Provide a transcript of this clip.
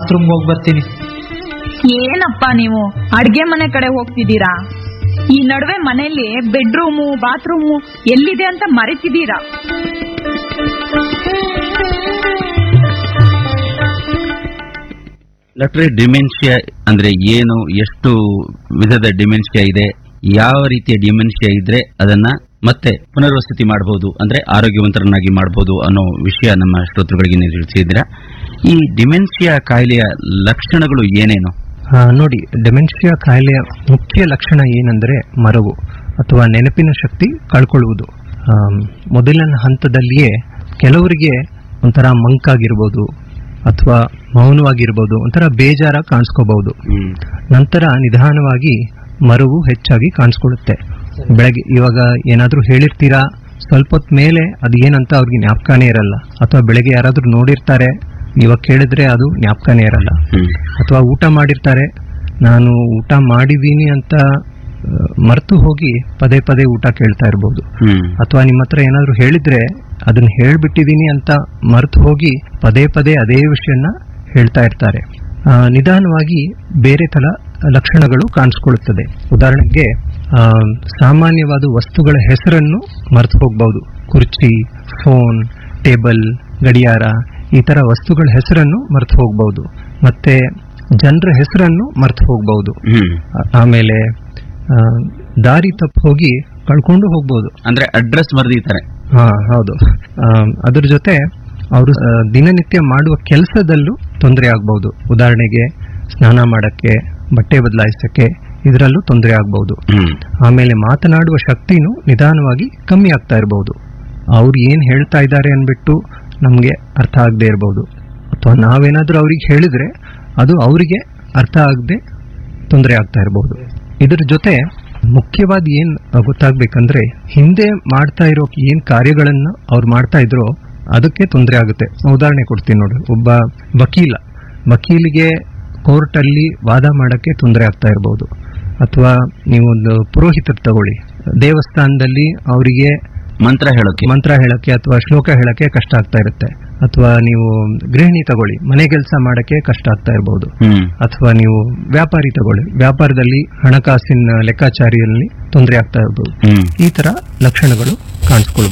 ಬಾತ್ರೂಮ್ಗೆ ಹೋಗಿ ಬರ್ತೀನಿ ಏನಪ್ಪ ನೀವು ಅಡ್ಗೆ ಮನೆ ಕಡೆ ಹೋಗ್ತಿದ್ದೀರಾ ಈ ನಡುವೆ ಮನೆಯಲ್ಲಿ ಬೆಡ್ರೂಮು ಬಾತ್ರೂಮು ಎಲ್ಲಿದೆ ಅಂತ ಮರೆತಿದ್ದೀರಾ ಡಾಕ್ಟ್ರೆ ಡಿಮೆನ್ಷಿಯಾ ಅಂದ್ರೆ ಏನು ಎಷ್ಟು ವಿಧದ ಡಿಮೆನ್ಷಿಯಾ ಇದೆ ಯಾವ ರೀತಿಯ ಡಿಮೆನ್ಷಿಯಾ ಇದ್ರೆ ಅದನ್ನ ಮತ್ತೆ ಪುನರ್ವಸತಿ ಮಾಡಬಹುದು ಅಂದ್ರೆ ಆರೋಗ್ಯವಂತರನ್ನಾಗಿ ಮಾಡಬಹುದು ಅನ್ನೋ ವಿಷಯ ನಮ್ಮ ಶ್ರೋತೃಗಳಿಗೆ ನೀವು ತಿಳಿಸಿದ್ದೀರಾ ಈ ಡಿಮೆನ್ಷಿಯಾ ಕಾಯಿಲೆಯ ಲಕ್ಷಣಗಳು ಏನೇನು ಆ, ನೋಡಿ ಡೆಮೆನ್ಷಿಯಾ ಕಾಯಿಲೆಯ ಮುಖ್ಯ ಲಕ್ಷಣ ಏನಂದ್ರೆ ಮರವು ಅಥವಾ ನೆನಪಿನ ಶಕ್ತಿ ಕಳ್ಕೊಳ್ಳುವುದು ಆಮ್, ಮೊದಲಿನ ಹಂತದಲ್ಲಿಯೇ ಕೆಲವರಿಗೆ ಒಂಥರ ಮಂಕಾಗಿರ್ಬೋದು ಅಥವಾ ಮೌನವಾಗಿರ್ಬೋದು ಒಂಥರ ಬೇಜಾರ ಕಾಣಿಸ್ಕೋಬಹುದು ನಂತರ ನಿಧಾನವಾಗಿ ಮರವು ಹೆಚ್ಚಾಗಿ ಕಾಣಿಸ್ಕೊಳ್ಳುತ್ತೆ ಬೆಳಗ್ಗೆ ಇವಾಗ ಏನಾದ್ರೂ ಹೇಳಿರ್ತೀರಾ ಸ್ವಲ್ಪ ಹೊತ್ತು ಮೇಲೆ ಅದು ಏನಂತ ಅವ್ರಿಗೆ ಜ್ಞಾಪಕನೇ ಇರಲ್ಲ ಅಥವಾ ಬೆಳಗ್ಗೆ ಯಾರಾದ್ರೂ ನೋಡಿರ್ತಾರೆ ಇವಾಗ ಕೇಳಿದ್ರೆ ಅದು ಜ್ಞಾಪಕನೇ ಇರಲ್ಲ ಹ್ಮ್. ಅಥವಾ ಊಟ ಮಾಡಿರ್ತಾರೆ ನಾನು ಊಟ ಮಾಡಿದ್ದೀನಿ ಅಂತ ಮರೆತು ಹೋಗಿ ಪದೇ ಪದೇ ಊಟ ಕೇಳ್ತಾ ಇರ್ಬೋದು ಹ್ಮ್ ಅಥವಾ ನಿಮ್ಮ ಹತ್ರ ಏನಾದ್ರು ಹೇಳಿದ್ರೆ ಅದನ್ನ ಹೇಳ್ಬಿಟ್ಟಿದೀನಿ ಅಂತ ಮರೆತು ಹೋಗಿ ಪದೇ ಪದೇ ಅದೇ ವಿಷಯನ ಹೇಳ್ತಾ ಇರ್ತಾರೆ ಆ, ನಿಧಾನವಾಗಿ ಬೇರೆ ತರ ಲಕ್ಷಣಗಳು ಕಾಣಿಸ್ಕೊಳ್ಳುತ್ತದೆ ಉದಾಹರಣೆಗೆ ಆ, ಸಾಮಾನ್ಯವಾದ ವಸ್ತುಗಳ ಹೆಸರನ್ನು ಮರೆತು ಹೋಗಬಹುದು ಕುರ್ಚಿ ಫೋನ್ ಟೇಬಲ್ ಗಡಿಯಾರ ಈ ತರ ವಸ್ತುಗಳ ಹೆಸರನ್ನು ಮರೆತು ಹೋಗಬಹುದು ಮತ್ತೆ ಜನರ ಹೆಸರನ್ನು ಮರೆತು ಹೋಗಬಹುದು ಹ್ಮ್ ಆಮೇಲೆ ಆ, ದಾರಿ ತಪ್ಪು ಹೋಗಿ ಕಳ್ಕೊಂಡು ಹೋಗ್ಬೋದು ಅಂದ್ರೆ ಅಡ್ರೆಸ್ ಬರೆದಿದ್ದಾರೆ ಹಾ ಹೌದು ಆಮ್, ಅದ್ರ ಜೊತೆ ಅವರು ದಿನನಿತ್ಯ ಮಾಡುವ ಕೆಲಸದಲ್ಲೂ ತೊಂದರೆ ಆಗ್ಬಹುದು ಉದಾಹರಣೆಗೆ ಸ್ನಾನ ಮಾಡಕ್ಕೆ ಬಟ್ಟೆ ಬದಲಾಯಿಸಕ್ಕೆ ಇದರಲ್ಲೂ ತೊಂದರೆ ಆಗ್ಬಹುದು ಹ್ಮ್ ಆಮೇಲೆ ಮಾತನಾಡುವ ಶಕ್ತಿನೂ ನಿಧಾನವಾಗಿ ಕಮ್ಮಿ ಆಗ್ತಾ ಇರಬಹುದು ಅವ್ರು ಏನ್ ಹೇಳ್ತಾ ಇದ್ದಾರೆ ಅನ್ಬಿಟ್ಟು ನಮ್ಗೆ ಅರ್ಥ ಆಗದೆ ಇರಬಹುದು ಅಥವಾ ನಾವೇನಾದ್ರೂ ಅವ್ರಿಗೆ ಹೇಳಿದ್ರೆ ಅದು ಅವರಿಗೆ ಅರ್ಥ ಆಗದೆ ತೊಂದರೆ ಆಗ್ತಾ ಇರಬಹುದು ಇದ್ರ ಜೊತೆ ಮುಖ್ಯವಾದ ಏನ್ ಗೊತ್ತಾಗ್ಬೇಕಂದ್ರೆ ಹಿಂದೆ ಮಾಡ್ತಾ ಇರೋ ಏನ್ ಕಾರ್ಯಗಳನ್ನ ಅವ್ರು ಮಾಡ್ತಾ ಇದ್ರೋ ಅದಕ್ಕೆ ತೊಂದರೆ ಆಗುತ್ತೆ ಉದಾಹರಣೆ ಕೊಡ್ತೀನಿ ನೋಡಿ ಒಬ್ಬ ವಕೀಲ ವಕೀಲಿಗೆ ಕೋರ್ಟ್ ಅಲ್ಲಿ ವಾದ ಮಾಡಕ್ಕೆ ತೊಂದರೆ ಆಗ್ತಾ ಇರಬಹುದು ಅಥವಾ ನೀವೊಂದು ಪುರೋಹಿತರು ತಗೊಳ್ಳಿ ದೇವಸ್ಥಾನದಲ್ಲಿ ಅವರಿಗೆ ಮಂತ್ರ ಹೇಳೋಕೆ ಮಂತ್ರ ಹೇಳಕ್ಕೆ ಅಥವಾ ಶ್ಲೋಕ ಹೇಳಕ್ಕೆ ಕಷ್ಟ ಆಗ್ತಾ ಇರುತ್ತೆ ಅಥವಾ ನೀವು ಗೃಹಿಣಿ ತಗೊಳ್ಳಿ ಮನೆ ಕೆಲಸ ಮಾಡಕ್ಕೆ ಕಷ್ಟ ಆಗ್ತಾ ಇರಬಹುದು ಹ್ಮ್ ಅಥವಾ ನೀವು ವ್ಯಾಪಾರಿ ತಗೊಳ್ಳಿ ವ್ಯಾಪಾರದಲ್ಲಿ ಹಣಕಾಸಿನ ಲೆಕ್ಕಾಚಾರಿಯಲ್ಲಿ ತೊಂದರೆ ಆಗ್ತಾ ಇರಬಹುದು ಹ್ಮ್ ಈ ತರ ಲಕ್ಷಣಗಳು ಕಾಣಿಸ್ಕೊಳ್ಬಹುದು